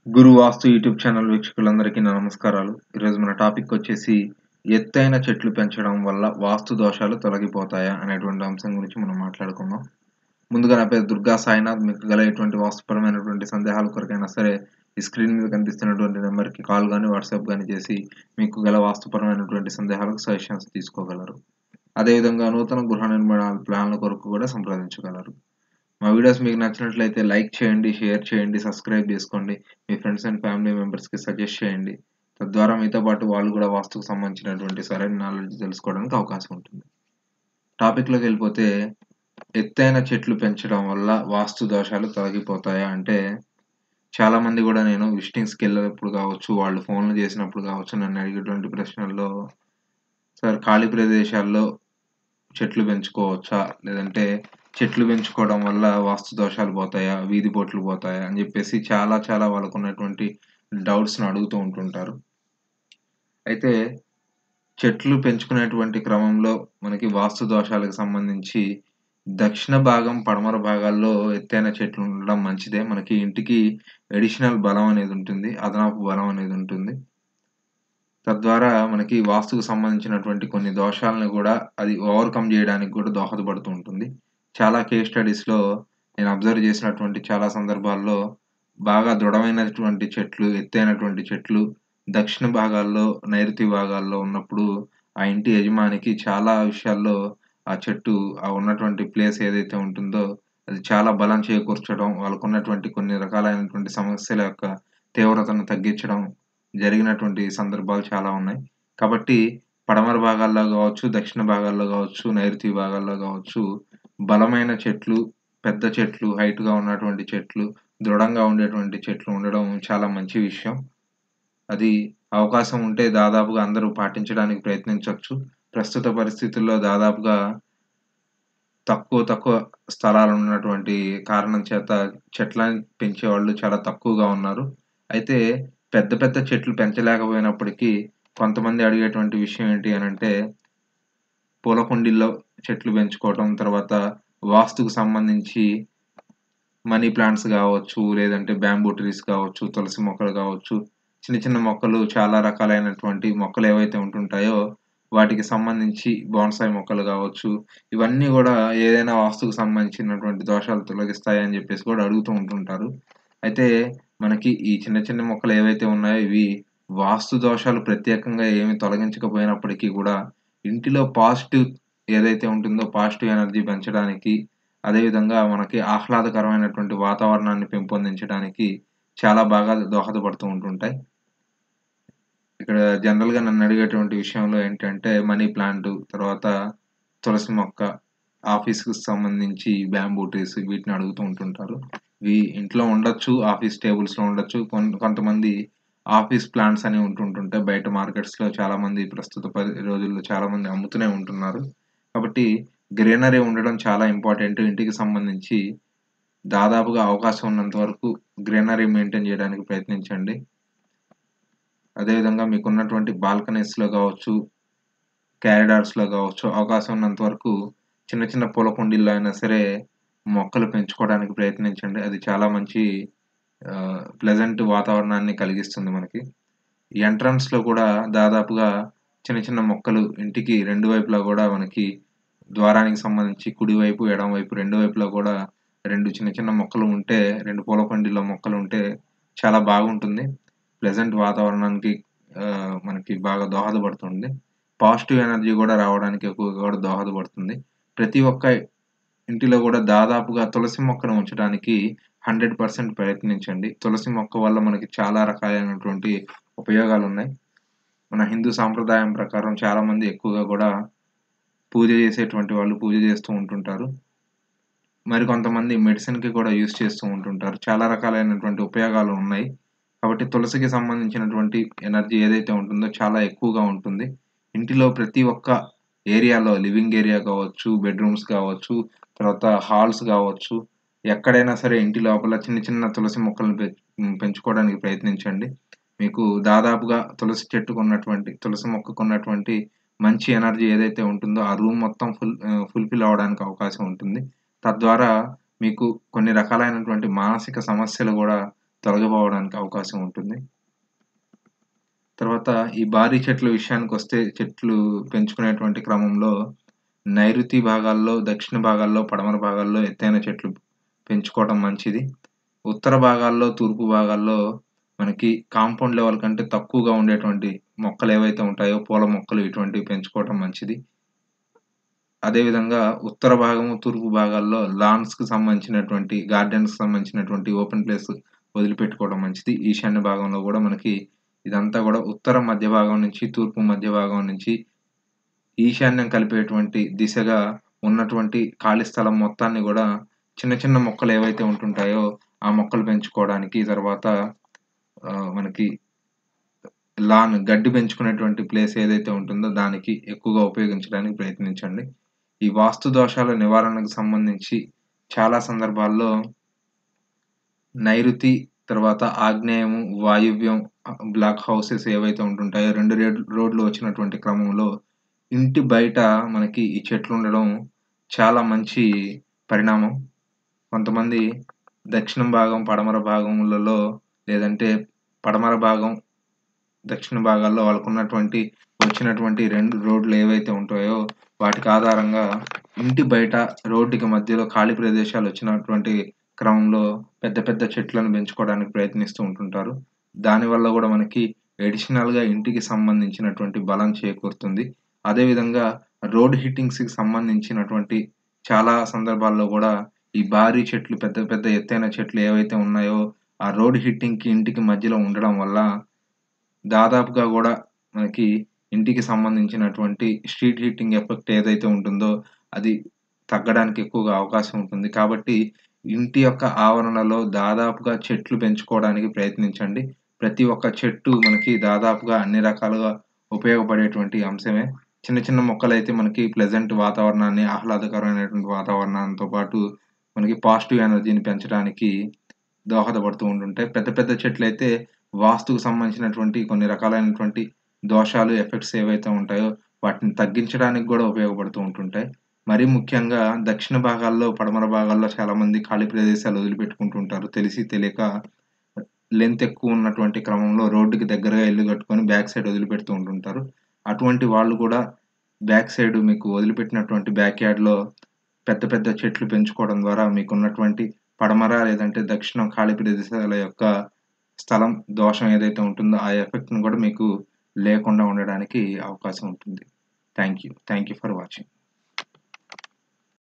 గురు వాస్తు YouTube channel వీక్షకులందరికీ నా నమస్కారాలు ఈరోజు మన టాపిక్ వచ్చేసి ఎత్తైన చెట్లు పెంచడం వల్ల వాస్తు దోషాలు తొలగిపోతాయా అనేటువంటి అంశం గురించి మనం మాట్లాడుకుందాం ముందుగా నా పేరు దుర్గా సాయినాథ్ మీకు గల ఎటువంటి వాస్తుపరమైనటువంటి సందేహాల కొరకైనా సరే ఈ స్క్రీన్ మీద కనిపిస్తున్నటువంటి నెంబర్కి కాల్ కానీ వాట్సాప్ కానీ చేసి మీకు గల వాస్తుపరమైనటువంటి సందేహాలకు సజెషన్స్ తీసుకోగలరు అదేవిధంగా నూతన గృహ నిర్మాణ ప్లాన్ల కొరకు కూడా సంప్రదించగలరు మా వీడియోస్ మీకు నచ్చినట్లయితే లైక్ చేయండి షేర్ చేయండి సబ్స్క్రైబ్ చేసుకోండి మీ ఫ్రెండ్స్ అండ్ ఫ్యామిలీ మెంబర్స్కి సజెస్ట్ చేయండి తద్వారా మీతో పాటు వాళ్ళు కూడా వాస్తుకు సంబంధించినటువంటి సరైన నాలెడ్జ్ తెలుసుకోవడానికి అవకాశం ఉంటుంది టాపిక్లోకి వెళ్ళిపోతే ఎత్తైన చెట్లు పెంచడం వల్ల వాస్తు దోషాలు తొలగిపోతాయా అంటే చాలా మంది కూడా నేను విజిటింగ్స్కి వెళ్ళినప్పుడు కావచ్చు వాళ్ళు ఫోన్లు చేసినప్పుడు కావచ్చు నన్ను అడిగేటువంటి ప్రశ్నల్లో సార్ ఖాళీ ప్రదేశాల్లో చెట్లు పెంచుకోవచ్చా లేదంటే చెట్లు పెంచుకోవడం వల్ల వాస్తు దోషాలు పోతాయా వీధి పోట్లు పోతాయా అని చెప్పేసి చాలా చాలా వాళ్ళకు ఉన్నటువంటి డౌట్స్ని అడుగుతూ ఉంటుంటారు అయితే చెట్లు పెంచుకునేటువంటి క్రమంలో మనకి వాస్తు దోషాలకు సంబంధించి దక్షిణ భాగం పడమర భాగాల్లో ఎత్తైన చెట్లు ఉండడం మంచిదే మనకి ఇంటికి ఎడిషనల్ బలం అనేది ఉంటుంది అదనపు బలం అనేది ఉంటుంది తద్వారా మనకి వాస్తుకు సంబంధించినటువంటి కొన్ని దోషాలను కూడా అది ఓవర్కమ్ చేయడానికి కూడా దోహదపడుతూ ఉంటుంది చాలా కేస్ స్టడీస్లో నేను అబ్జర్వ్ చేసినటువంటి చాలా సందర్భాల్లో బాగా దృఢమైనటువంటి చెట్లు ఎత్తైనటువంటి చెట్లు దక్షిణ భాగాల్లో నైరుతి భాగాల్లో ఉన్నప్పుడు ఆ ఇంటి యజమానికి చాలా విషయాల్లో ఆ చెట్టు ఆ ఉన్నటువంటి ప్లేస్ ఏదైతే ఉంటుందో అది చాలా బలం చేకూర్చడం వాళ్ళకు ఉన్నటువంటి కొన్ని రకాలైనటువంటి సమస్యల యొక్క తీవ్రతను తగ్గించడం జరిగినటువంటి సందర్భాలు చాలా ఉన్నాయి కాబట్టి పడమర భాగాల్లో కావచ్చు దక్షిణ భాగాల్లో కావచ్చు నైరుతి భాగాల్లో కావచ్చు బలమైన చెట్లు పెద్ద చెట్లు హైట్గా ఉన్నటువంటి చెట్లు దృఢంగా ఉండేటువంటి చెట్లు ఉండడం చాలా మంచి విషయం అది అవకాశం ఉంటే దాదాపుగా అందరూ పాటించడానికి ప్రయత్నించవచ్చు ప్రస్తుత పరిస్థితుల్లో దాదాపుగా తక్కువ తక్కువ స్థలాలు ఉన్నటువంటి కారణం చేత చెట్లను పెంచే వాళ్ళు చాలా తక్కువగా ఉన్నారు అయితే పెద్ద పెద్ద చెట్లు పెంచలేకపోయినప్పటికీ కొంతమంది అడిగేటువంటి విషయం ఏంటి అని అంటే పూల కుండీల్లో చెట్లు పెంచుకోవటం తర్వాత వాస్తుకు సంబంధించి మనీ ప్లాంట్స్ కావచ్చు లేదంటే బ్యాంబూ ట్రీస్ కావచ్చు తులసి మొక్కలు కావచ్చు చిన్న చిన్న మొక్కలు చాలా రకాలైనటువంటి మొక్కలు ఏవైతే ఉంటుంటాయో వాటికి సంబంధించి బోన్సాయి మొక్కలు కావచ్చు ఇవన్నీ కూడా ఏదైనా వాస్తుకు సంబంధించినటువంటి దోషాలు తొలగిస్తాయని చెప్పేసి కూడా అడుగుతూ ఉంటుంటారు అయితే మనకి ఈ చిన్న చిన్న మొక్కలు ఏవైతే ఉన్నాయో ఇవి వాస్తు దోషాలు ప్రత్యేకంగా ఏమి తొలగించకపోయినప్పటికీ కూడా ఇంటిలో పాజిటివ్ ఏదైతే ఉంటుందో పాజిటివ్ ఎనర్జీ పెంచడానికి అదేవిధంగా మనకి ఆహ్లాదకరమైనటువంటి వాతావరణాన్ని పెంపొందించడానికి చాలా బాగా దోహదపడుతూ ఉంటుంటాయి ఇక్కడ జనరల్గా నన్ను అడిగేటువంటి విషయంలో ఏంటంటే మనీ ప్లాంట్ తర్వాత తులసి మొక్క ఆఫీస్కి సంబంధించి బ్యాంబూ ట్రీస్ వీటిని అడుగుతూ ఉంటుంటారు ఇవి ఇంట్లో ఉండొచ్చు ఆఫీస్ టేబుల్స్లో ఉండొచ్చు కొంతమంది ఆఫీస్ ప్లాంట్స్ అని ఉంటుంటుంటే బయట మార్కెట్స్లో చాలామంది ప్రస్తుత పది రోజుల్లో చాలామంది అమ్ముతూనే ఉంటున్నారు కాబట్టి గ్రీనరీ ఉండడం చాలా ఇంపార్టెంట్ ఇంటికి సంబంధించి దాదాపుగా అవకాశం ఉన్నంత వరకు గ్రీనరీ మెయింటైన్ చేయడానికి ప్రయత్నించండి అదేవిధంగా మీకు ఉన్నటువంటి బాల్కనీస్లో కావచ్చు క్యారిడార్స్లో కావచ్చు అవకాశం ఉన్నంత వరకు చిన్న చిన్న పూల కుండీల్లో అయినా సరే మొక్కలు పెంచుకోవడానికి ప్రయత్నించండి అది చాలా మంచి ప్లెజెంట్ వాతావరణాన్ని కలిగిస్తుంది మనకి ఎంట్రన్స్లో కూడా దాదాపుగా చిన్న చిన్న మొక్కలు ఇంటికి రెండు వైపులా కూడా మనకి ద్వారానికి సంబంధించి కుడివైపు ఎడమవైపు రెండు వైపులా కూడా రెండు చిన్న చిన్న మొక్కలు ఉంటే రెండు పూల కుండీలో మొక్కలు ఉంటే చాలా బాగుంటుంది ప్లెజెంట్ వాతావరణానికి మనకి బాగా దోహదపడుతుంది పాజిటివ్ ఎనర్జీ కూడా రావడానికి ఎక్కువగా కూడా దోహదపడుతుంది ప్రతి ఒక్క ఇంటిలో కూడా దాదాపుగా తులసి మొక్కను ఉంచడానికి హండ్రెడ్ పర్సెంట్ ప్రయత్నించండి తులసి మొక్క వల్ల మనకి చాలా రకాలైనటువంటి ఉపయోగాలు ఉన్నాయి మన హిందూ సాంప్రదాయం ప్రకారం చాలామంది ఎక్కువగా కూడా పూజ చేసేటువంటి వాళ్ళు పూజ చేస్తూ ఉంటుంటారు మరి కొంతమంది మెడిసిన్కి కూడా యూస్ చేస్తూ ఉంటుంటారు చాలా రకాలైనటువంటి ఉపయోగాలు ఉన్నాయి కాబట్టి తులసికి సంబంధించినటువంటి ఎనర్జీ ఏదైతే ఉంటుందో చాలా ఎక్కువగా ఉంటుంది ఇంటిలో ప్రతి ఒక్క ఏరియాలో లివింగ్ ఏరియా కావచ్చు బెడ్రూమ్స్ కావచ్చు తర్వాత హాల్స్ కావచ్చు ఎక్కడైనా సరే ఇంటి లోపల చిన్న చిన్న తులసి మొక్కలను పెంచుకోవడానికి ప్రయత్నించండి మీకు దాదాపుగా తులసి చెట్టుకు ఉన్నటువంటి తులసి మొక్కకు ఉన్నటువంటి మంచి ఎనర్జీ ఏదైతే ఉంటుందో ఆ రూమ్ మొత్తం ఫుల్ ఫుల్ఫిల్ అవ్వడానికి అవకాశం ఉంటుంది తద్వారా మీకు కొన్ని రకాలైనటువంటి మానసిక సమస్యలు కూడా తొలగిపోవడానికి అవకాశం ఉంటుంది. తర్వాత ఈ భారీ చెట్ల విషయానికొస్తే చెట్లు పెంచుకునేటువంటి క్రమంలో నైరుతి భాగాల్లో, దక్షిణ భాగాల్లో, పడమర భాగాల్లో ఎత్తైన చెట్లు పెంచుకోవడం మంచిది. ఉత్తర భాగాల్లో, తూర్పు భాగాల్లో మనకి కాంపౌండ్ లెవెల్ కంటే తక్కువగా ఉండేటువంటి మొక్కలు ఏవైతే ఉంటాయో పూల మొక్కలు ఇటువంటివి పెంచుకోవటం మంచిది. అదేవిధంగా ఉత్తర భాగము, తూర్పు భాగాల్లో లాన్స్‌కి సంబంధించినటువంటి గార్డెన్స్‌కి సంబంధించినటువంటి ఓపెన్ ప్లేస్ వదిలిపెట్టుకోవడం మంచిది. ఈశాన్య భాగంలో గూడా మనకి ఇదంతా గూడా ఉత్తర మధ్య భాగం నుంచి, తూర్పు మధ్య భాగం నుంచి ఈశాన్యం కలిపేటువంటి దిశగా ఉన్నటువంటి ఖాళీ స్థలం మొత్తాన్ని గూడా చిన్న చిన్న మొక్కలు ఏవైతే ఉంటుంటాయో ఆ మొక్కలు పెంచుకోవడానికి తర్వాత ఆహ్, మనకి లాన్ గడ్డి పెంచుకునేటువంటి ప్లేస్ ఏదైతే ఉంటుందో దానికి ఎక్కువగా ఉపయోగించడానికి ప్రయత్నించండి. ఈ వాస్తు దోషాల నివారణకు సంబంధించి చాలా సందర్భాల్లో నైరుతి, తర్వాత ఆగ్నేయము, వాయువ్యం ఆహ్, బ్లాక్ హౌసెస్ ఏవైతే ఉంటుంటాయో 2 రేడ్ రోడ్లు వచ్చినటువంటి క్రమంలో ఇంటి బయట మనకి ఈ చెట్లుండడం చాలా మంచి పరిణామం. కొంతమంది దక్షిణం భాగం, పడమర భాగములలో లేదంటే పడమర భాగం, దక్షిణ భాగాల్లో వాళ్ళకున్నటువంటి వచ్చినటువంటి 2 రోడ్లు ఏవైతే ఉంటాయో వాటికి ఆధారంగా ఇంటి బయట రోడ్డుకి మధ్యలో ఖాళీ ప్రదేశాలు వచ్చినటువంటి క్రమంలో పెద్ద పెద్ద చెట్లను పెంచుకోవడానికి ప్రయత్నిస్తూ ఉంటుంటారు. దానివల్ల గూడా మనకి అడిషనల్‌గా ఇంటికి సంబంధించినటువంటి బలం చేకూరుతుంది. అదేవిధంగా రోడ్ హిట్టింగ్స్‌కి సంబంధించినటువంటి చాలా సందర్భాల్లో గూడా ఈ భారీ చెట్లు పెద్ద పెద్ద ఎత్తైన చెట్లు ఏవైతే ఉన్నాయో ఆ రోడ్ హిట్టింగ్‌కి ఇంటికి మధ్యలో ఉండడం వల్ల దాదాపుగా గూడా మనకి ఇంటికి సంబంధించినటువంటి స్ట్రీట్ హీటింగ్ ఎఫెక్ట్ ఏదైతే ఉంటుందో అది తగ్గడానికి ఎక్కువగా అవకాశం ఉంటుంది. కాబట్టి ఇంటి యొక్క ఆవరణలో దాదాపుగా చెట్లు పెంచుకోవడానికి ప్రయత్నించండి. ప్రతి ఒక్క చెట్టు మనకి దాదాపుగా అన్ని రకాలుగా ఉపయోగపడేటువంటి అంశమే. చిన్న చిన్న మొక్కలైతే మనకి ప్లెజెంట్ వాతావరణాన్ని, ఆహ్లాదకరమైనటువంటి వాతావరణంతో పాటు మనకి పాజిటివ్ ఎనర్జీని పెంచడానికి దోహదపడుతూ ఉంటుంటాయి. పెద్ద పెద్ద చెట్లయితే వాస్తుకు సంబంధించినటువంటి కొన్ని రకాలైనటువంటి దోషాలు, ఎఫెక్ట్స్ ఏవైతే ఉంటాయో వాటిని తగ్గించడానికి గూడా ఉపయోగపడుతూ ఉంటుంటాయి. మరీ ముఖ్యంగా దక్షిణ భాగాల్లో, పడమర భాగాల్లో చాలామంది ఖాళీ ప్రదేశాలు వదిలిపెట్టుకుంటూ ఉంటారు. తెలిసి తెలియక లెంత్ ఎక్కువ ఉన్నటువంటి క్రమంలో రోడ్డుకి దగ్గరగా ఇల్లు కట్టుకొని బ్యాక్ సైడ్ వదిలిపెడుతూ ఉంటుంటారు. అటువంటి వాళ్ళు గూడా బ్యాక్ సైడ్ మీకు వదిలిపెట్టినటువంటి బ్యాక్ యార్డ్‌లో పెద్ద పెద్ద చెట్లు పెంచుకోవడం ద్వారా మీకున్నటువంటి పడమర లేదంటే దక్షిణం ఖాళీ ప్రదేశాల యొక్క స్థలం దోషం ఏదైతే ఉంటుందో ఆ ఎఫెక్ట్‌ని గూడా మీకు లేకుండా ఉండడానికి అవకాశం ఉంటుంది. Thank you. Thank you for watching.